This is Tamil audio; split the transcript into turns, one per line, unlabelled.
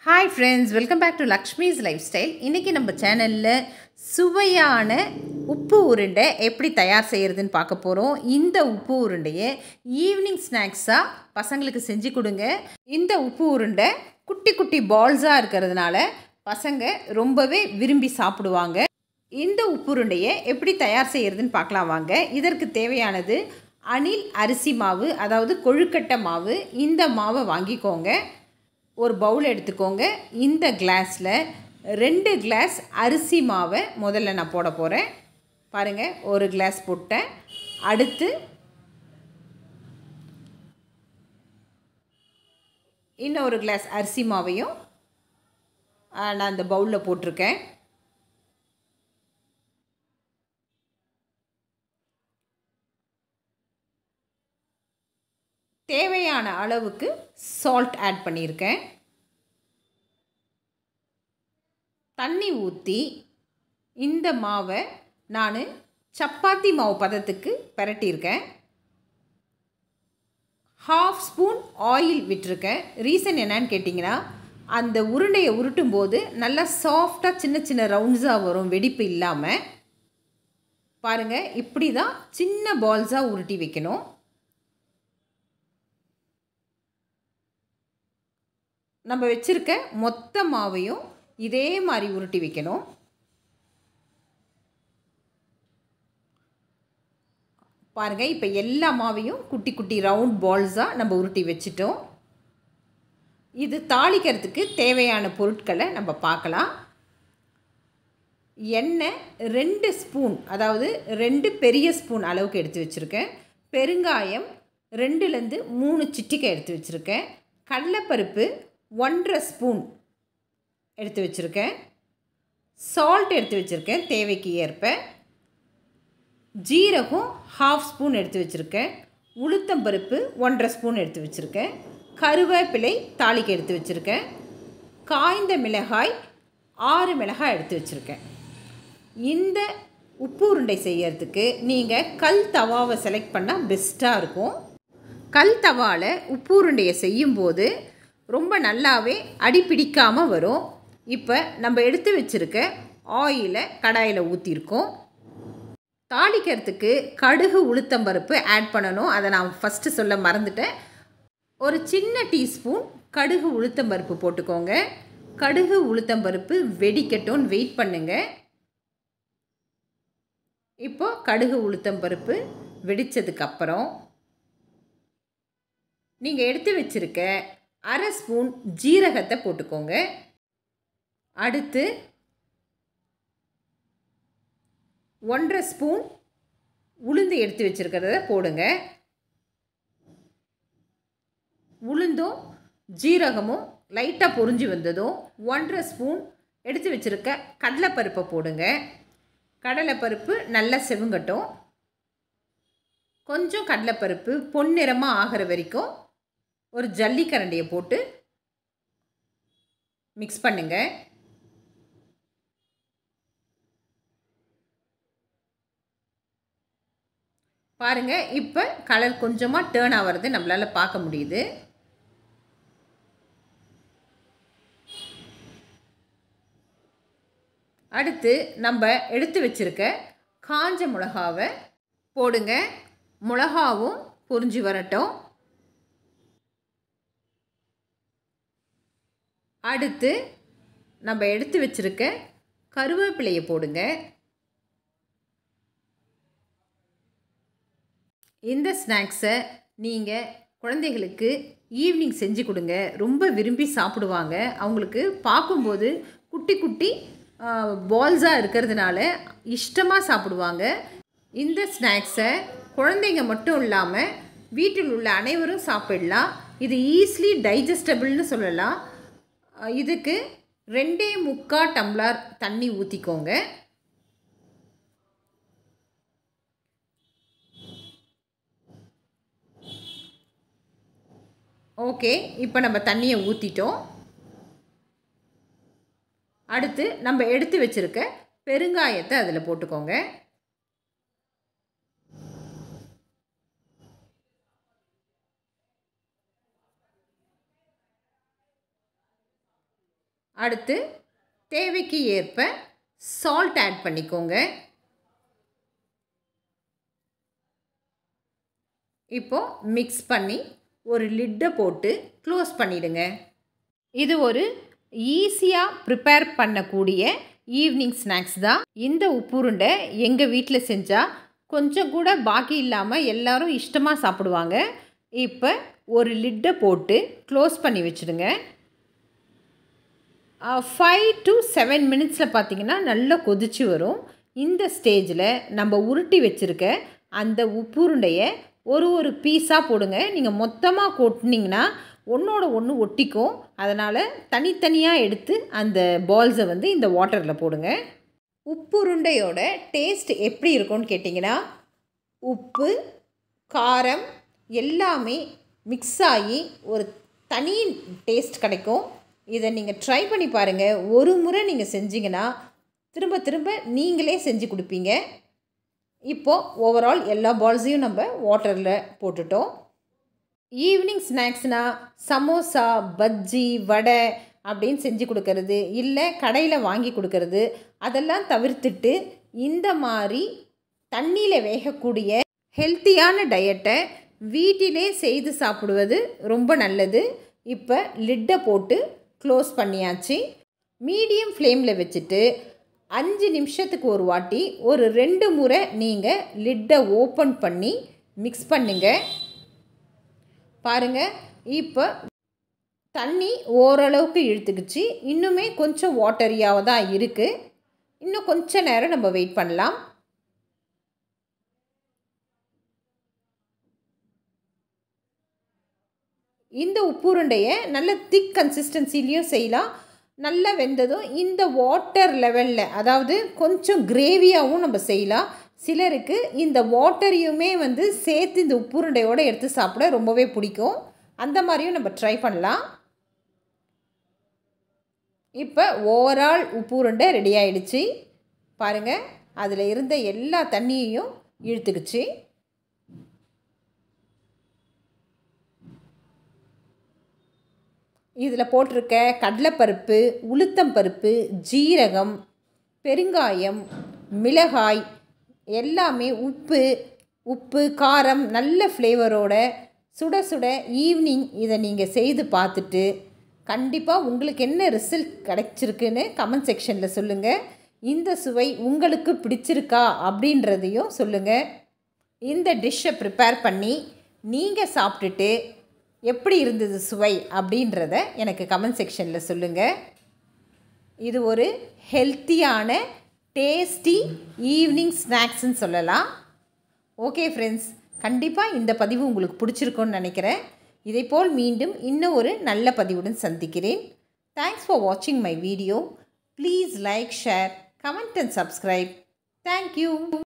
hi friends welcome back to Lakshmi's life style இன்றைக்கி நம்ம சேனலில் சுவையான உப்பு உருண்டை எப்படி தயார் செய்கிறதுன்னு பார்க்க போகிறோம் இந்த உப்பு உருண்டையை ஈவினிங் ஸ்நாக்ஸாக பசங்களுக்கு செஞ்சு கொடுங்க இந்த உப்பு உருண்டை குட்டி குட்டி பால்ஸாக இருக்கிறதுனால பசங்க ரொம்பவே விரும்பி சாப்பிடுவாங்க இந்த உப்பு உருண்டையை எப்படி தயார் செய்கிறதுன்னு பார்க்கலாம் வாங்க இதற்கு தேவையானது அணில் அரிசி மாவு அதாவது கொழுக்கட்டை மாவு இந்த மாவை வாங்கிக்கோங்க ஒரு பவுல் எடுத்துக்கோங்க இந்த கிளாஸில் ரெண்டு கிளாஸ் அரிசி மாவை முதல்ல நான் போட போகிறேன் பாருங்கள் ஒரு கிளாஸ் போட்டேன் அடுத்து இன்னும் ஒரு கிளாஸ் அரிசி மாவையும் ஆ, நான் அந்த பவுலில் போட்டிருக்கேன் தேவையான அளவுக்கு சால்ட் ஆட் பண்ணியிருக்கேன் தண்ணி ஊற்றி இந்த மாவை நான் சப்பாத்தி மாவு பதத்துக்கு பிரட்டியிருக்கேன் ஹாஃப் ஸ்பூன் ஆயில் விட்டிருக்கேன் ரீசன் என்னன்னு கேட்டிங்கன்னா அந்த உருண்டையை உருட்டும் போது நல்லா சாஃப்டாக சின்ன சின்ன ரவுண்ட்ஸாக வரும் வெடிப்பு இல்லாமல் பாருங்கள் இப்படி தான் சின்ன பால்ஸாக உருட்டி வைக்கணும் நம்ம வச்சுருக்க மொத்த மாவையும் இதே மாதிரி உருட்டி வைக்கணும் பாருங்கள் இப்போ எல்லா மாவையும் குட்டி குட்டி ரவுண்ட் பால்ஸாக நம்ம உருட்டி வச்சிட்டோம் இது தாளிக்கிறதுக்கு தேவையான பொருட்களை நம்ம பார்க்கலாம் எண்ணெய் ரெண்டு ஸ்பூன் அதாவது ரெண்டு பெரிய ஸ்பூன் அளவுக்கு எடுத்து வச்சுருக்கேன் பெருங்காயம் ரெண்டுலேருந்து மூணு சிட்டிக்கை எடுத்து வச்சுருக்கேன் கடலைப்பருப்பு ஒன்றரை ஸ்பூன் எடுத்து வச்சுருக்கேன் சால்ட் எடுத்து வச்சுருக்கேன் தேவைக்கு ஏற்ப ஜீரகம் ஹாஃப் ஸ்பூன் எடுத்து வச்சுருக்கேன் உளுத்தம்பருப்பு ஒன்றரை ஸ்பூன் எடுத்து வச்சுருக்கேன் கருவேப்பிலை தாளிக்கு எடுத்து வச்சுருக்கேன் காய்ந்த மிளகாய் ஆறு மிளகாய் எடுத்து வச்சுருக்கேன் இந்த உப்பு உருண்டை செய்யறதுக்கு நீங்கள் கல் தவாவை செலக்ட் பண்ணால் பெஸ்ட்டாக இருக்கும் கல் தவாவில் உப்பு உருண்டையை செய்யும்போது ரொம்ப நல்லாவே அடி பிடிக்காமல் வரும் இப்போ நம்ம எடுத்து வச்சுருக்க ஆயிலை கடாயில் ஊற்றிருக்கோம் தாளிக்கிறதுக்கு கடுகு உளுத்தம்பருப்பு ஆட் பண்ணணும் அதை நான் ஃபஸ்ட்டு சொல்ல மறந்துட்டேன் ஒரு சின்ன டீஸ்பூன் கடுகு உளுத்தம்பருப்பு போட்டுக்கோங்க கடுகு உளுத்தம்பருப்பு வெடிக்கட்டும்னு வெயிட் பண்ணுங்க இப்போ கடுகு உளுத்தம்பருப்பு வெடித்ததுக்கப்புறம் நீங்கள் எடுத்து வச்சுருக்க அரை ஸ்பூன் ஜீரகத்தை போட்டுக்கோங்க அடுத்து ஒன்றரை ஸ்பூன் உளுந்து எடுத்து வச்சுருக்கிறத போடுங்க உளுந்தும் ஜீரகமும் லைட்டாக பொரிஞ்சு வந்ததும் ஒன்றரை ஸ்பூன் எடுத்து வச்சுருக்க கடலைப்பருப்பை போடுங்க கடலைப்பருப்பு நல்லா செவுங்கட்டும் கொஞ்சம் கடலைப்பருப்பு பொன்னிறமாக ஆகிற வரைக்கும் ஒரு ஜல்லிக்கரண்டியை போட்டு மிக்ஸ் பண்ணுங்க பாருங்க இப்போ கலர் கொஞ்சமாக டேர்ன் ஆகிறது நம்மளால் பார்க்க முடியுது அடுத்து நம்ம எடுத்து வச்சிருக்க காஞ்ச மிளகாவை போடுங்க மிளகாவும் பொரிஞ்சு வரட்டும் அடுத்து நம்ம எடுத்து வச்சிருக்க கருவேப்பிலையை போடுங்க இந்த ஸ்நாக்ஸை நீங்கள் குழந்தைகளுக்கு ஈவினிங் செஞ்சு கொடுங்க ரொம்ப விரும்பி சாப்பிடுவாங்க அவங்களுக்கு பார்க்கும்போது குட்டி குட்டி பால்ஸாக இருக்கிறதுனால இஷ்டமாக சாப்பிடுவாங்க இந்த ஸ்நாக்ஸை குழந்தைங்க மட்டும் இல்லாமல் வீட்டில் உள்ள அனைவரும் சாப்பிடலாம் இது ஈஸிலி டைஜஸ்டபிள்னு சொல்லலாம் அஹ் இதுக்கு ரெண்டே முக்கா டம்ளர் தண்ணி ஊற்றிக்கோங்க ஓகே இப்போ நம்ம தண்ணியை ஊற்றிட்டோம் அடுத்து நம்ம எடுத்து வச்சுருக்க பெருங்காயத்தை அதில் போட்டுக்கோங்க அடுத்து தேவைக்கு ஏற்ப சால்ட் ஆட் பண்ணிக்கோங்க இப்போது மிக்ஸ் பண்ணி ஒரு லிட்டை போட்டு க்ளோஸ் பண்ணிவிடுங்க இது ஒரு ஈஸியாக ப்ரிப்பேர் பண்ணக்கூடிய ஈவினிங் ஸ்நாக்ஸ் தான் இந்த உப்புருண்டை எங்கள் வீட்டில் செஞ்சால் கொஞ்சம் கூட பாக்கி இல்லாமல் எல்லோரும் இஷ்டமாக சாப்பிடுவாங்க இப்போ ஒரு லிட்டை போட்டு க்ளோஸ் பண்ணி வச்சுடுங்க ஃபைவ் டு செவன் மினிட்ஸில் பார்த்தீங்கன்னா நல்லா கொதிச்சு வரும் இந்த ஸ்டேஜில் நம்ம உருட்டி வச்சுருக்க அந்த உப்புருண்டையை ஒரு ஒரு பீஸாக போடுங்க நீங்கள் மொத்தமாக கொட்டினீங்கன்னா ஒன்றோட ஒன்று ஒட்டிக்கும் அதனால் தனித்தனியாக எடுத்து அந்த பால்ஸை வந்து இந்த வாட்டரில் போடுங்க உப்புருண்டையோட டேஸ்ட் எப்படி இருக்கும்னு கேட்டிங்கன்னா உப்பு காரம் எல்லாமே மிக்ஸ் ஆகி ஒரு தனி டேஸ்ட் கிடைக்கும் இதை நீங்கள் ட்ரை பண்ணி பாருங்கள் ஒரு முறை நீங்கள் செஞ்சீங்கன்னா திரும்ப திரும்ப நீங்களே செஞ்சு கொடுப்பீங்க இப்போது ஓவரால் எல்லா பால்ஸையும் நம்ம வாட்டரில் போட்டுட்டோம் ஈவினிங் ஸ்நாக்ஸ்னால் சமோசா பஜ்ஜி வடை அப்படின்னு செஞ்சு கொடுக்கறது இல்லை கடையில் வாங்கி கொடுக்கறது அதெல்லாம் தவிர்த்துட்டு இந்த மாதிரி தண்ணியில் வேகக்கூடிய ஹெல்த்தியான டயட்டை வீட்டிலே செய்து சாப்பிடுவது ரொம்ப நல்லது இப்போ லிட்டை போட்டு க்ளோஸ் பண்ணியாச்சு மீடியம் ஃப்ளேமில் வச்சுட்டு அஞ்சு நிமிஷத்துக்கு ஒரு வாட்டி ஒரு ரெண்டு முறை நீங்கள் லிட்டை ஓப்பன் பண்ணி மிக்ஸ் பண்ணுங்கள் பாருங்கள் இப்போ தண்ணி ஓரளவுக்கு இழுத்துக்குச்சு இன்னுமே கொஞ்சம் வாட்டரியாக தான் இருக்குது இன்னும் கொஞ்ச நேரம் நம்ம வெயிட் பண்ணலாம் இந்த உப்புருண்டையை நல்ல திக் கன்சிஸ்டன்சிலையும் செய்யலாம் நல்லா வெந்ததும் இந்த வாட்டர் லெவலில் அதாவது கொஞ்சம் கிரேவியாகவும் நம்ம செய்யலாம் சிலருக்கு இந்த வாட்டரையுமே வந்து சேர்த்து இந்த உப்புருண்டையோடு எடுத்து சாப்பிட ரொம்பவே பிடிக்கும் அந்த மாதிரியும் நம்ம ட்ரை பண்ணலாம் இப்போ ஓவரால் உப்புருண்டை ரெடி ஆயிடுச்சு பாருங்கள் அதில் இருந்த எல்லா தண்ணியையும் இழுத்துக்குச்சு இதில் போட்டிருக்க கடலைப்பருப்பு உளுத்தம்பருப்பு ஜீரகம் பெருங்காயம் மிளகாய் எல்லாமே உப்பு உப்பு காரம் நல்ல ஃப்ளேவரோட சுட சுட ஈவினிங் இதை நீங்கள் செய்து பார்த்துட்டு கண்டிப்பாக உங்களுக்கு என்ன ரிசல்ட் கிடைச்சிருக்குன்னு கமெண்ட் செக்ஷனில் சொல்லுங்கள் இந்த சுவை உங்களுக்கு பிடிச்சிருக்கா அப்படின்றதையும் சொல்லுங்கள் இந்த டிஷ்ஷை ப்ரிப்பேர் பண்ணி நீங்கள் சாப்பிட்டுட்டு எப்படி இருந்தது சுவை அப்படின்றத எனக்கு கமெண்ட் செக்ஷனில் சொல்லுங்கள் இது ஒரு ஹெல்த்தியான டேஸ்டி ஈவினிங் ஸ்நாக்ஸ்ன்னு சொல்லலாம் ஓகே ஃப்ரெண்ட்ஸ் கண்டிப்பாக இந்த பதிவு உங்களுக்கு பிடிச்சிருக்கும்னு நினைக்கிறேன் இதைப்போல் மீண்டும் இன்னும் ஒரு நல்ல பதிவுடன் சந்திக்கிறேன் தேங்க்ஸ் ஃபார் வாட்சிங் my video please like share comment and subscribe thank you